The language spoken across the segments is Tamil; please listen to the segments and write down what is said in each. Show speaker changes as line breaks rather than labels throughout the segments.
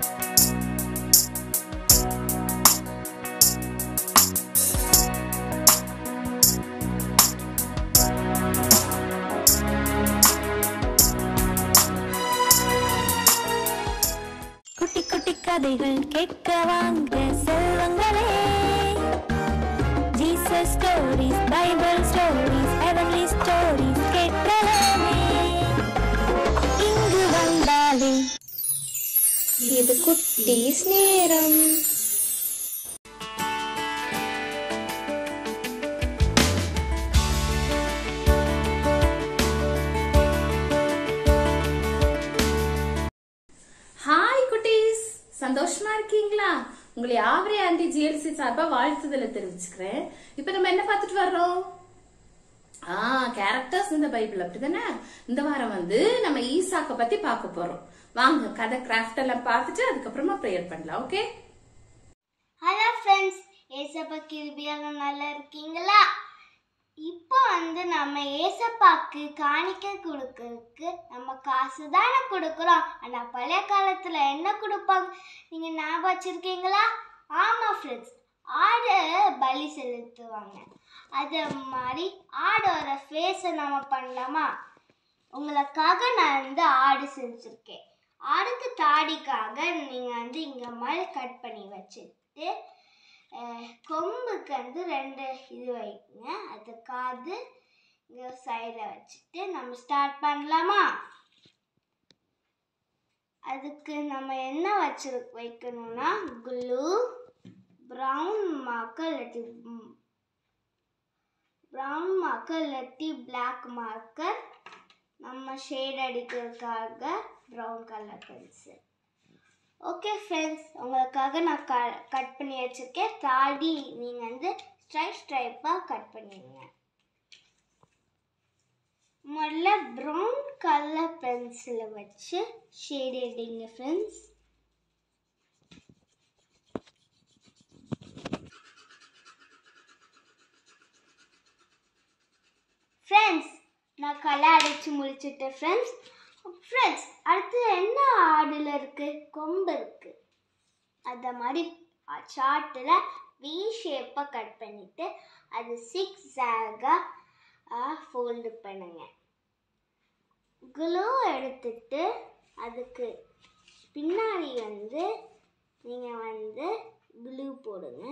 குட்டி குட்டி கதைகள் கேட்க வாங்க செல்வங்களே Jesus stories Bible stories heavenly stories கேட்கலாமே இங்கு வந்தாலே இது குட்டீஸ் நேரம்
ஹாய் குட்டீஸ் சந்தோஷமா இருக்கீங்களா உங்களை ஆவரே ஆண்டி ஜிஎல்சி சார்பா வாழ்த்துதலை தெரிவிச்சுக்கிறேன் இப்போ நம்ம என்ன பார்த்துட்டு வர்றோம் ஆ கேரக்டர்ஸ் இந்த பைபிள் அப்படிதானே இந்த வாரம் வந்து நம்ம ஈசாக்க பத்தி பார்க்க போறோம் வாங்க கதை கிராஃப்ட் எல்லாம் பார்த்துட்டு அதுக்கப்புறமா ப்ரேயர் பண்ணலாம் ஓகே
ஹலோ ஃப்ரெண்ட்ஸ் ஏசப்பா கிருபியாக நல்லா இருக்கீங்களா இப்போ வந்து நம்ம ஏசப்பாக்கு காணிக்கை கொடுக்கறதுக்கு நம்ம காசு தானே கொடுக்குறோம் ஆனால் பழைய காலத்தில் என்ன கொடுப்பாங்க நீங்கள் ஞாபகம் வச்சுருக்கீங்களா ஆமாம் ஃப்ரெண்ட்ஸ் ஆடு பலி செலுத்துவாங்க அது மாதிரி ஆடோட ஃபேஸை நம்ம பண்ணலாமா உங்களுக்காக நான் வந்து ஆடு செஞ்சுருக்கேன் ஆடுக்கு தாடிக்காக நீங்கள் வந்து இங்கே மாதிரி கட் பண்ணி வச்சுட்டு அஹ், கொம்புக்கு வந்து ரெண்டு இது வைக்குங்க அது காது இங்கே சைடில் வச்சுட்டு நம்ம ஸ்டார்ட் பண்ணலாமா அதுக்கு நம்ம என்ன வச்சு வைக்கணும்னா க்ளூ ப்ரௌன் மார்க்கர் இல்லாட்டி ப்ரௌன் மார்க்கர் இல்லாட்டி பிளாக் மார்க்கர் நம்ம ஷேட் அடிக்கிறதுக்காக brown colour pencil okay friends உங்களுக்காக நான் க கட் பண்ணி வச்சுருக்கேன் தாடி நீங்கள் வந்து ஸ்ட்ரைப் ஸ்ட்ரைப்பாக கட் பண்ணிடுங்க முதல்ல ப்ரௌன் கலர் பென்சிலை வச்சு ஷேட் அடிங்க ஃப்ரெண்ட்ஸ் ஃப்ரெண்ட்ஸ் நான் களை அடித்து முடிச்சிட்டேன் ஃப்ரெண்ட்ஸ் ஃப்ரெண்ட்ஸ் அடுத்து என்ன ஆடில் இருக்குது கொம்பு இருக்குது அந்த மாதிரி சார்ட்டில் வி ஷேப்பாக கட் பண்ணிவிட்டு அது சிக்ஸ் ஜாகாக ஃபோல்டு பண்ணுங்க க்ளூ எடுத்துட்டு அதுக்கு பின்னாடி வந்து நீங்கள் வந்து க்ளூ போடுங்க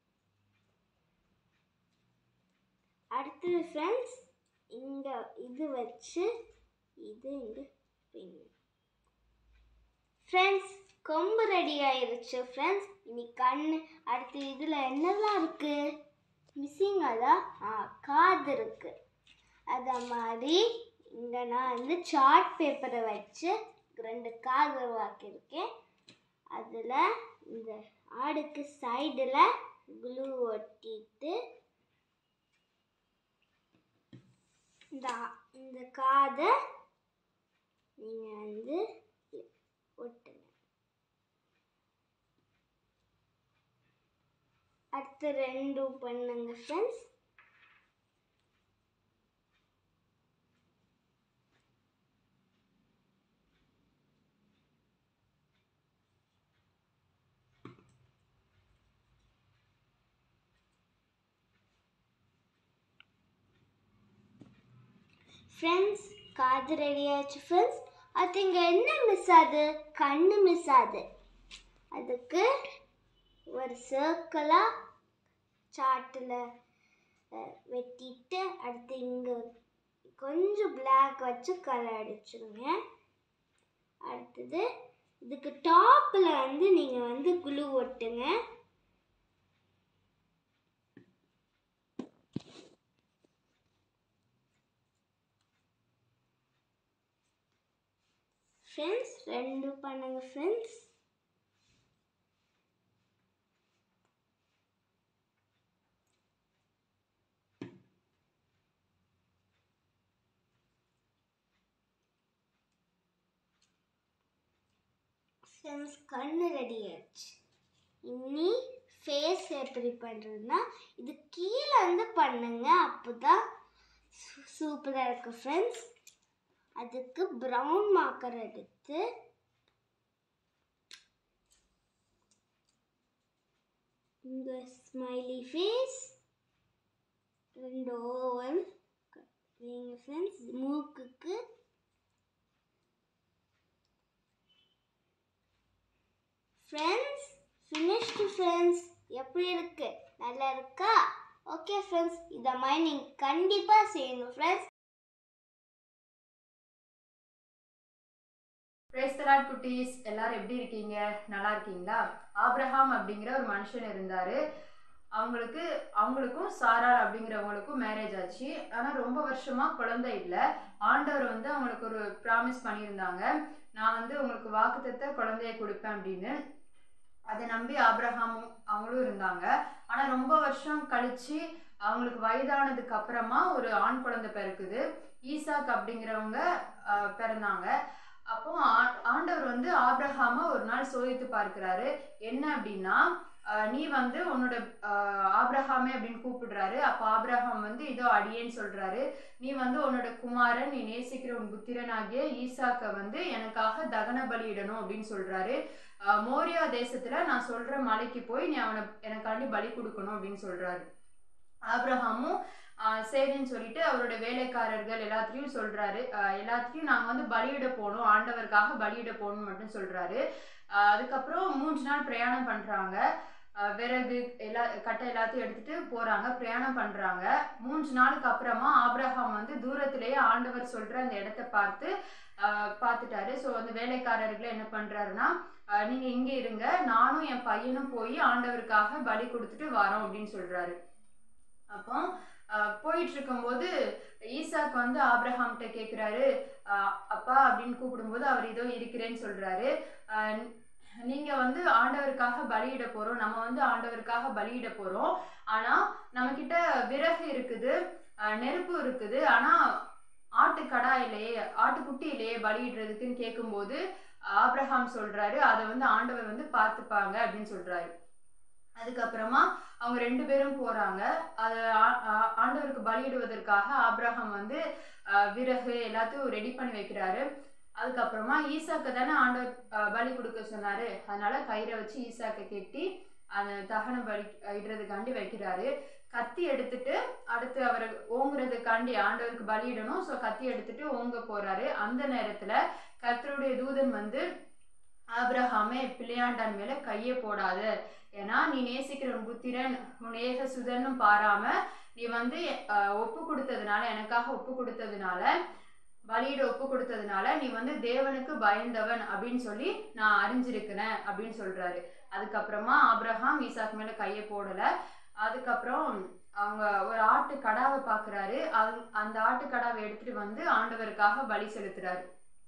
அடுத்தது ஃப்ரெண்ட்ஸ் இந்த இது வச்சு இது இங்கே பின் ஃப்ரெண்ட்ஸ் கொம்பு ரெடி ஆயிருச்சு ஃப்ரெண்ட்ஸ் இனி கண் அடுத்து இதில் என்னெல்லாம் இருக்கு மிஸ்ஸிங் அதான் ஆ காது இருக்கு அத மாதிரி இங்கே நான் வந்து சார்ட் பேப்பரை வச்சு ரெண்டு காது உருவாக்கியிருக்கேன் அதில் இந்த ஆடுக்கு சைடில் க்ளூ ஒட்டிட்டு இந்த இந்த காதை நீங்கள் வந்து ஒட்டுங்க அடுத்து ரெண்டும் பண்ணுங்க ஃப்ரெண்ட்ஸ் ஃப்ரெண்ட்ஸ் காது ரெடி ஆச்சு ஃப்ரெண்ட்ஸ் அது இங்கே என்ன மிஸ் ஆகுது கண்ணு மிஸ் ஆகுது அதுக்கு ஒரு சர்க்கிளாக சார்ட்டில் வெட்டிட்டு அடுத்து இங்கே கொஞ்சம் பிளாக் வச்சு கலர் அடிச்சிருங்க அடுத்தது இதுக்கு டாப்பில் வந்து நீங்கள் வந்து குளு ஒட்டுங்க ஃப்ரெண்ட்ஸ் ரெண்டும் பண்ணுங்க ஃப்ரெண்ட்ஸ் ஃப்ரெண்ட்ஸ் கண்ணு ரெடி ஆயிடுச்சு இனி ஃபேஸ் எப்படி பண்ணுறதுன்னா இது கீழே வந்து பண்ணுங்க அப்போ தான் சூப்பராக இருக்கும் ஃப்ரெண்ட்ஸ் அதுக்கு ப்ரௌன் மார்க்கர் எடுத்து இந்த ஸ்மைலி ஃபேஸ் ரெண்டு ஓவன் வைங்க ஃப்ரெண்ட்ஸ் மூக்குக்கு ஃப்ரெண்ட்ஸ் ஃபினிஷ்டு ஃப்ரெண்ட்ஸ் எப்படி இருக்கு நல்லா இருக்கா ஓகே ஃப்ரெண்ட்ஸ் இதை மாதிரி நீங்கள் கண்டிப்பாக செய்யணும் ஃப்ரெண்ட்ஸ்
பிரேஸ்தலாட் குட்டீஸ் எல்லாரும் எப்படி இருக்கீங்க நல்லா இருக்கீங்களா ஆப்ரஹாம் அப்படிங்கிற ஒரு மனுஷன் இருந்தாரு அவங்களுக்கு அவங்களுக்கும் சாராள் அப்படிங்கிறவங்களுக்கும் மேரேஜ் ஆச்சு ஆனா ரொம்ப வருஷமா குழந்தை இல்லை ஆண்டவர் வந்து அவங்களுக்கு ஒரு ப்ராமிஸ் பண்ணியிருந்தாங்க நான் வந்து உங்களுக்கு வாக்குத்தத்த குழந்தைய கொடுப்பேன் அப்படின்னு அதை நம்பி ஆப்ரஹாமும் அவங்களும் இருந்தாங்க ஆனா ரொம்ப வருஷம் கழிச்சு அவங்களுக்கு வயதானதுக்கு அப்புறமா ஒரு ஆண் குழந்தை பிறக்குது ஈசாக் அப்படிங்கிறவங்க ஆஹ், பிறந்தாங்க அப்போ ஆ- ஆண்டவர் வந்து ஆபிரஹாம ஒரு நாள் சோதித்து பார்க்கிறாரு என்ன அப்படின்னா ஆஹ், நீ வந்து உன்னோட ஆஹ், ஆபிரகாமே அப்படின்னு கூப்பிடுறாரு அப்போ ஆபிரகாம் வந்து இதோ அடியேன்னு சொல்றாரு நீ வந்து உன்னோட குமாரன் நீ நேசிக்கிற உன் புத்திரனாகிய ஈசாக்க வந்து எனக்காக தகன பலியிடணும் அப்படின்னு சொல்றாரு ஆஹ், மோரியா தேசத்துல நான் சொல்ற மலைக்கு போய் நீ அவனை எனக்காண்டி பலி கொடுக்கணும் அப்படின்னு சொல்றாரு ஆபிரகாமும் ஆஹ், சரின்னு சொல்லிட்டு அவரோட வேலைக்காரர்கள் எல்லாத்தையும் சொல்றாரு ஆஹ், எல்லாத்தையும் நாங்க வந்து பலியிட போகணும் ஆண்டவருக்காக பலியிட போகணும்னு மட்டும் சொல்றாரு ஆஹ், அதுக்கப்புறம் மூன்று நாள் பிரயாணம் பண்றாங்க ஆஹ், விறகு எல்லா கட்டை எல்லாத்தையும் எடுத்துட்டு போறாங்க பிரயாணம் பண்றாங்க மூன்று நாளுக்கு அப்புறமா ஆபிரகாம் வந்து தூரத்திலேயே ஆண்டவர் சொல்ற அந்த இடத்த பார்த்து ஆஹ், பார்த்துட்டாரு ஸோ அந்த வேலைக்காரர்களை என்ன பண்றாருன்னா ஆஹ், நீங்க இங்க இருங்க நானும் என் பையனும் போய் ஆண்டவருக்காக பலி கொடுத்துட்டு வரோம் அப்படின்னு சொல்றாரு அப்போ ஆஹ், போயிட்டு இருக்கும்போது ஈசாக் வந்து ஆபிரஹாம்கிட்ட கேக்குறாரு ஆஹ், அப்பா அப்படின்னு கூப்பிடும்போது அவர் இதோ இருக்கிறேன்னு சொல்றாரு ஆஹ், நீங்க வந்து ஆண்டவருக்காக பலியிட போறோம் நம்ம வந்து ஆண்டவருக்காக பலியிட போறோம் ஆனா நம்ம கிட்ட விறகு இருக்குது ஆஹ், நெருப்பு இருக்குது ஆனா ஆட்டு கடாயிலேயே ஆட்டுக்குட்டியிலேயே பலியிடுறதுக்குன்னு கேட்கும்போது ஆபிரகாம் சொல்றாரு அதை வந்து ஆண்டவர் வந்து பார்த்துப்பாங்க அப்படின்னு சொல்றாரு அதுக்கப்புறமா அவங்க ரெண்டு பேரும் போறாங்க அது ஆ- ஆ- ஆண்டவருக்கு பலியிடுவதற்காக ஆபிரகாம் வந்து ஆஹ், விறகு எல்லாத்தையும் ரெடி பண்ணி வைக்கிறாரு அதுக்கப்புறமா ஈசாக்கு தானே ஆண்டவர் ஆஹ், பலி கொடுக்க சொன்னாரு அதனால கயிறை வச்சு ஈசாக்கை கெட்டி அந்த தகன பலி இடுறதுக்காண்டி வைக்கிறாரு கத்தி எடுத்துட்டு அடுத்து அவர் ஓங்குறதுக்காண்டி ஆண்டவருக்கு பலியிடணும் ஸோ கத்தி எடுத்துட்டு ஓங்க போறாரு அந்த நேரத்துல கர்த்தருடைய தூதன் வந்து ஆபிரகாமே பிள்ளையாண்டான் மேல கையை போடாத ஏன்னா நீ நேசிக்கிற உன் புத்திரன் உன் ஏக சுதனும் பாராம நீ வந்து ஆஹ், ஒப்பு கொடுத்ததுனால எனக்காக ஒப்பு கொடுத்ததுனால பலியிட ஒப்பு கொடுத்ததுனால நீ வந்து தேவனுக்கு பயந்தவன் அப்படின்னு சொல்லி நான் அறிஞ்சிருக்கிறேன் அப்படின்னு சொல்றாரு அதுக்கப்புறமா ஆபிரகாம் ஈசாக் மேல கையை போடல அதுக்கப்புறம் அவங்க ஒரு ஆட்டு கடாவை பாக்குறாரு அது- அந்த ஆட்டு கடாவை எடுத்துட்டு வந்து ஆண்டவருக்காக பலி செலுத்துறாரு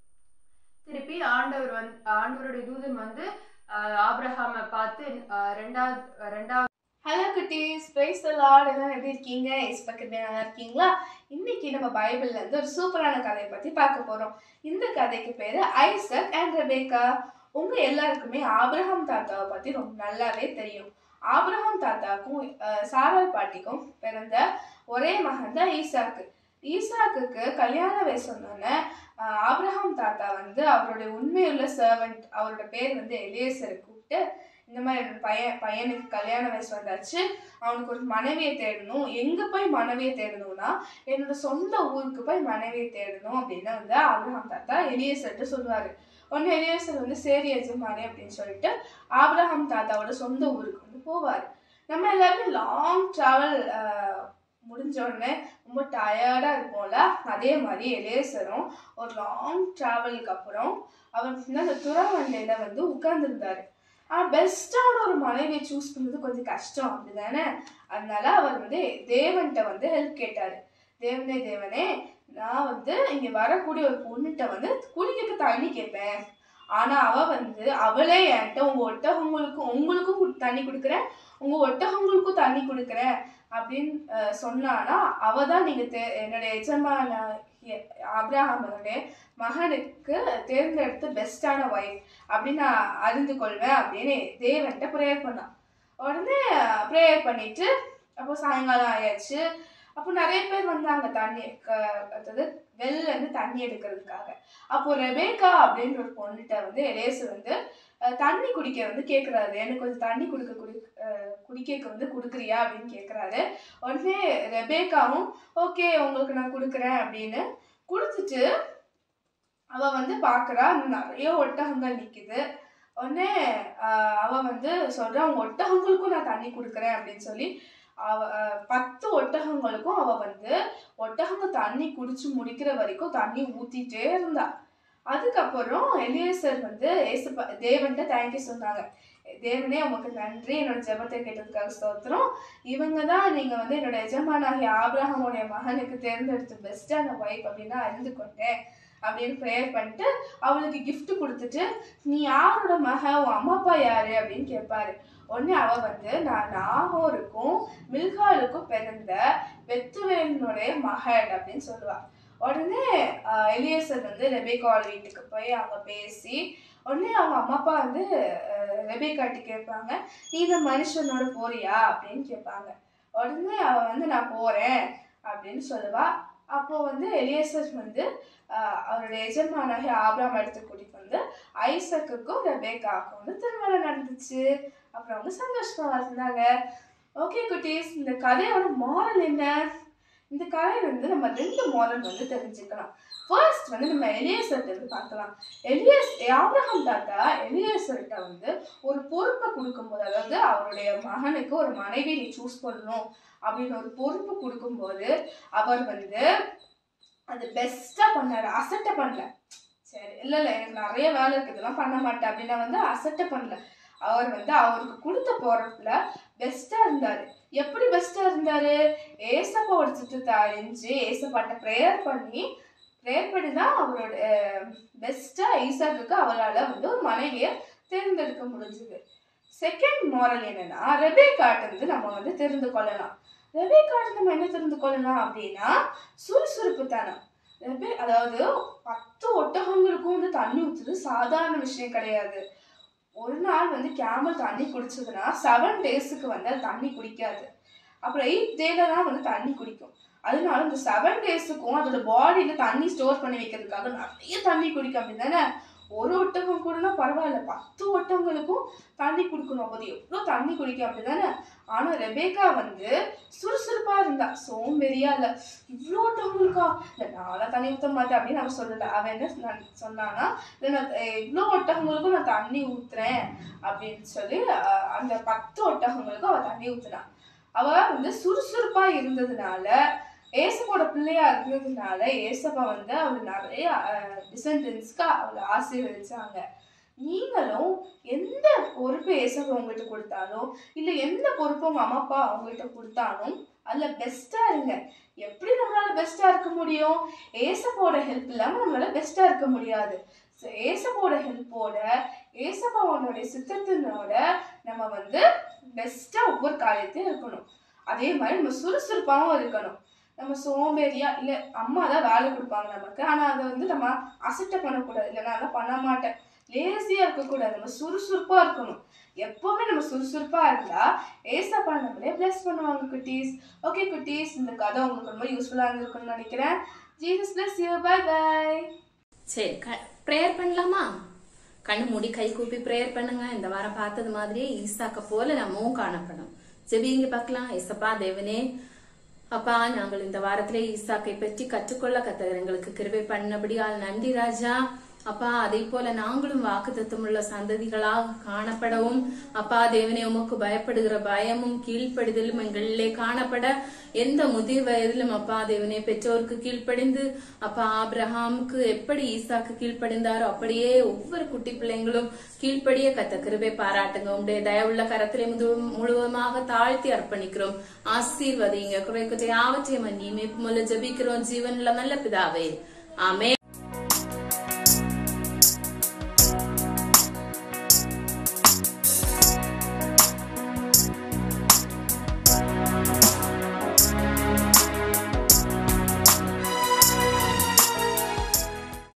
திருப்பி ஆண்டவர் வந்து ஆண்டவருடைய தூதன் வந்து ஆஹ், ஆபிரகாமை பார்த்து ஆஹ், ரெண்டாவது ரெண்டாவது
ஹலோ குட்டீஸ் பிரைஸ் த லார்ட் எல்லாம் எப்படி இருக்கீங்க எஸ்பெக்ட் நல்லா இருக்கீங்களா இன்னைக்கு நம்ம பைபிள்ல இருந்து ஒரு சூப்பரான கதையை பத்தி பார்க்க போறோம் இந்த கதைக்கு பேரு ஐசக் அண்ட் ரெபேக்கா உங்க எல்லாருக்குமே ஆபிரகாம் தாத்தாவை பத்தி ரொம்ப நல்லாவே தெரியும் ஆபிரகாம் தாத்தாக்கும் அஹ், சாராள் பாட்டிக்கும் பிறந்த ஒரே மகன் தான் ஈசாக்கு ஈசாக்குக்கு கல்யாண வயசு வந்தோடனே அஹ், ஆபிரகாம் தாத்தா வந்து அவருடைய உண்மையுள்ள சர்வெண்ட் அவரோட பேர் வந்து எலியேசரை கூப்பிட்டு இந்த மாதிரி என்னோட பையன் பையனுக்கு கல்யாண வயசு வந்தாச்சு அவனுக்கு ஒரு மனைவியை தேடணும் எங்க போய் மனைவியை தேடணும்னா என்னோட சொந்த ஊருக்கு போய் மனைவியை தேடணும் அப்படின்னு வந்து ஆபிரகாம் தாத்தா எலியேசர்ட்டு சொல்லுவாரு உடனே எலியேசர் வந்து சரி எஜமானே அப்படின்னு சொல்லிட்டு ஆபிரகாம் தாத்தாவோட சொந்த ஊருக்கு வந்து போவார் நம்ம எல்லாருமே லாங் ட்ராவல் முடிஞ்ச உடனே ரொம்ப டயர்டாக இருப்போம்ல அதே மாதிரி எலேசரும் ஒரு லாங் ட்ராவலுக்கு அப்புறம் அவர் வந்து அந்த துறவண்டையில் வந்து உட்கார்ந்துருந்தாரு ஆனால் பெஸ்ட்டான ஒரு மனைவியை சூஸ் பண்ணுறது கொஞ்சம் கஷ்டம் அப்படிதானே அதனால அவர் வந்து தேவன்கிட்ட வந்து ஹெல்ப் கேட்டார் தேவனே தேவனே நான் வந்து இங்கே வரக்கூடிய ஒரு பொண்ணுகிட்ட வந்து குடிக்கிறதுக்கு தண்ணி கேட்பேன் ஆனால் அவ வந்து அவளே என்கிட்ட உங்கள் ஒட்டகங்களுக்கும் உங்களுக்கும் கு- தண்ணி கொடுக்குறேன் உங்கள் ஒட்டகங்களுக்கும் தண்ணி கொடுக்குறேன் அப்படின்னு அஹ், சொன்னானா அவ தான் நீங்கள் தே என்னுடைய எஜமான அப்ராஹாமனுடைய மகனுக்கு தேர்ந்தெடுத்த பெஸ்ட்டான ஒய்ஃப் அப்படின்னு நான் அறிந்து கொள்வேன் அப்படின்னு தேவன்கிட்ட ப்ரேயர் பண்ணான் உடனே ப்ரேயர் பண்ணிட்டு அப்போ சாயங்காலம் ஆயாச்சு அப்போ நிறைய பேர் வந்தாங்க தண்ணி க- அதாவது வெளில இருந்து தண்ணி எடுக்கிறதுக்காக அப்போ ரெபேக்கா அப்படின்ற ஒரு பொண்ணுகிட்ட வந்து எலேசு வந்து அஹ், தண்ணி குடிக்க வந்து கேக்குறாரு எனக்கு கொஞ்சம் தண்ணி குடிக்க குடி அஹ், குடிக்க வந்து குடுக்குறியா அப்படின்னு கேக்குறாரு உடனே ரெபேக்காவும் ஓகே உங்களுக்கு நான் கொடுக்குறேன் அப்படின்னு கொடுத்துட்டு அவ வந்து பாக்குறா அங்க நிறைய ஒட்டகங்கள் நிக்குது உடனே ஆஹ், அவ வந்து சொல்றா உங்க ஒட்டகங்களுக்கும் நான் தண்ணி கொடுக்குறேன் அப்படின்னு சொல்லி அவ ஆஹ், பத்து ஒட்டகங்களுக்கும் அவ வந்து ஒட்டகங்கள் தண்ணி குடிச்சு முடிக்கிற வரைக்கும் தண்ணி ஊத்திட்டே இருந்தா அதுக்கப்புறம் எலியேசர் வந்து ஏசப்பா தேவன்கிட்ட தேங்க்யூ சொன்னாங்க தேவனே உமக்கு நன்றி என்னோட ஜெபத்தை கேட்டதுக்காக ஸ்தோத்திரம் இவங்க தான் நீங்க வந்து என்னோட எஜமானாகிய ஆபிரகாமுடைய மகனுக்கு தேர்ந்தெடுத்த பெஸ்டான ஒய்ஃப் அப்படின்னு நான் அறிந்து கொண்டேன் அப்படின்னு ப்ரேயர் பண்ணிட்டு அவளுக்கு gift கொடுத்துட்டு நீ யாரோட மக உன் அம்மா அப்பா யாரு அப்படின்னு கேட்பாரு உடனே அவ வந்து நான் நாகோருக்கும் மில்காலுக்கும் பிறந்த வெத்துவேலனுடைய மகள் அப்படின்னு சொல்லுவா உடனே ஆஹ், எலியேசர் வந்து ரெபேக்கால் வீட்டுக்கு போய் அவங்க பேசி உடனே அவங்க அம்மா அப்பா வந்து அஹ், ரெபேக்காட்டி கேட்பாங்க நீ இந்த மனுஷனோட போறியா அப்படின்னு கேட்பாங்க உடனே அவ வந்து நான் போறேன் அப்படின்னு சொல்லுவா அப்போ வந்து எலியேசர் வந்து ஆஹ், அவருடைய எஜமானாகிய ஆபிராம் எடுத்து கூட்டிட்டு வந்து ஐசக்குக்கும் ரெபேக்காவுக்கும் வந்து திருமணம் நடந்துச்சு அப்புறம் அவங்க சந்தோஷமா இருந்தாங்க ஓகே குட்டீஸ் இந்த கதையோட மாரல் என்ன இந்த கதையில இருந்து நம்ம ரெண்டு மாரல் வந்து தெரிஞ்சுக்கலாம் ஃபர்ஸ்ட் வந்து நம்ம எலியேசர்ட்ட இருந்து பார்க்கலாம் எலியஸ் ஆபிரகாம் தாத்தா எலியேசர்கிட்ட வந்து ஒரு பொறுப்பை கொடுக்கும்போது அதாவது அவருடைய மகனுக்கு ஒரு மனைவி நீ சூஸ் பண்ணணும் அப்படின்னு ஒரு பொறுப்பு கொடுக்கும்போது அவர் வந்து அது பெஸ்டா பண்ணாரு அசட்டை பண்ணல சரி இல்ல இல்ல எனக்கு நிறைய வேலை இருக்கு இதெல்லாம் பண்ண மாட்டேன் அப்படின்னா வந்து அசட்டை பண்ணல அவர் வந்து அவருக்கு கொடுத்த பொறுப்புல பெஸ்டா இருந்தாரு எப்படி பெஸ்டா இருந்தாரு ஏசப்பாவோட சித்தத்தை அறிஞ்சு ஏசப்பாட்ட ப்ரேயர் பண்ணி ப்ரேயர் பண்ணி தான் அவரோட பெஸ்டா ஈசாக்குக்கு அவரால் வந்து ஒரு மனைவியை தேர்ந்தெடுக்க முடிஞ்சது செகண்ட் மாரல் என்னன்னா ரெபேக்காட்ட இருந்து நம்ம வந்து தெரிந்து கொள்ளலாம் ரெபேக்காட்ட நம்ம என்ன தெரிந்து கொள்ளலாம் அப்படின்னா சுறுசுறுப்பு தனம் ரெபே அதாவது பத்து ஒட்டகங்களுக்கும் வந்து தண்ணி ஊத்துறது சாதாரண விஷயம் கிடையாது ஒரு நாள் வந்து கேமல் தண்ணி குடிச்சதுன்னா செவன் டேஸுக்கு வந்து அது தண்ணி குடிக்காது அப்புறம் எயிட் டேல தான் வந்து தண்ணி குடிக்கும் அதனால இந்த செவன் டேஸுக்கும் அதோட பாடியில தண்ணி ஸ்டோர் பண்ணி வைக்கிறதுக்காக நிறைய தண்ணி குடிக்கும் அப்படிதானே ஒரு ஒட்டகம் கூடனா பரவாயில்ல பத்து ஒட்டகங்களுக்கும் தண்ணி குடிக்கணும் அப்போது எவ்வளோ தண்ணி குடிக்கும் அப்படிதானே ஆனா ரெபேக்கா வந்து சுறுசுறுப்பா இருந்தா சோம்பேறியா இல்ல இவ்வளோ ஒட்டகங்களுக்கா இல்ல நான்லாம் தண்ணி ஊத்த மாட்டேன் அப்படின்னு அவன் சொல்லல அவன் என்ன சொன்னா- சொன்னானா இல்ல நான் அஹ், இவ்வளோ ஒட்டகங்களுக்கும் நான் தண்ணி ஊத்துறேன் அப்படின்னு சொல்லி அஹ், அந்த பத்து ஒட்டகங்களுக்கும் அவ தண்ணி ஊத்துனா அவ வந்து சுறுசுறுப்பா இருந்ததுனால ஏசப்போட பிள்ளையா இருந்ததுனால ஏசப்பா வந்து அவர் நிறைய டிசன்டன்ஸ்க்கு அவளை ஆசீர்வதிச்சாங்க நீங்களும் எந்த பொறுப்பு ஏசப்பா உங்கள்கிட்ட கொடுத்தாலும் இல்லை எந்த பொறுப்பு உங்க அம்மா அப்பா உங்கள்கிட்ட கொடுத்தாலும் அதுல பெஸ்டா இருங்க எப்படி நம்மளால பெஸ்டா இருக்க முடியும் ஏசப்போட ஹெல்ப் இல்லாம நம்மளால பெஸ்டா இருக்க முடியாது ஸோ ஏசப்போட ஹெல்ப்போட ஏசப்பாவோட சித்தத்தினோட நம்ம வந்து பெஸ்டா ஒவ்வொரு காரியத்தையும் இருக்கணும் அதே மாதிரி நம்ம சுறுசுறுப்பாகவும் இருக்கணும் நம்ம சோம்பேறியா இல்ல அம்மா தான் வேலை கொடுப்பாங்க நமக்கு ஆனா அதை வந்து நம்ம அசட்டை பண்ணக்கூடாது இல்லை நான் அதெல்லாம் பண்ண மாட்டேன் லேசியா இருக்கக்கூடாது நம்ம சுறுசுறுப்பா இருக்கணும் எப்பவுமே நம்ம சுறுசுறுப்பா இருந்தா ஏசப்பா நம்மளே பிளஸ் பண்ணுவாங்க குட்டீஸ் ஓகே குட்டீஸ் இந்த கதை உங்களுக்கு ரொம்ப யூஸ்ஃபுல்லா இருந்திருக்கும்னு நினைக்கிறேன் Jesus bless you bye bye
சரி ப்ரேயர் பண்ணலாமா கண்ணு மூடி கை கூப்பி ப்ரேயர் பண்ணுங்க இந்த வாரம் பார்த்தது மாதிரியே ஈசாக்க போல நம்மவும் காணப்படும் ஜெபிங்க பார்க்கலாம் ஏசப்பா தேவனே அப்பா நாங்கள் இந்த வாரத்திலே ஈசாக்கை பற்றி கற்றுக்கொள்ள கத்தர் எங்களுக்கு கிருபை பண்ணபடியால் நன்றி ராஜா அப்பா அதே போல நாங்களும் வாக்கு உள்ள சந்ததிகளாக காணப்படவும் அப்பா தேவனே உமக்கு பயப்படுகிற பயமும் கீழ்ப்படிதலும் எங்களிலே காணப்பட எந்த முதிர் வயதிலும் அப்பா தேவனே பெற்றோருக்கு கீழ்ப்படிந்து அப்பா ஆபிரஹாமுக்கு எப்படி ஈசாக்கு கீழ்ப்படிந்தாரோ அப்படியே ஒவ்வொரு குட்டி பிள்ளைங்களும் கீழ்ப்படிய கத்த கிருபை பாராட்டுங்க உங்களுடைய தயவுள்ள கரத்திலே முழு- முழுவதுமாக தாழ்த்தி அர்ப்பணிக்கிறோம் ஆசீர்வதிங்க குறை குறை யாவற்றையும் மன்னியுமே மூல ஜபிக்கிறோம் ஜீவனுள்ள நல்ல பிதாவே ஆமே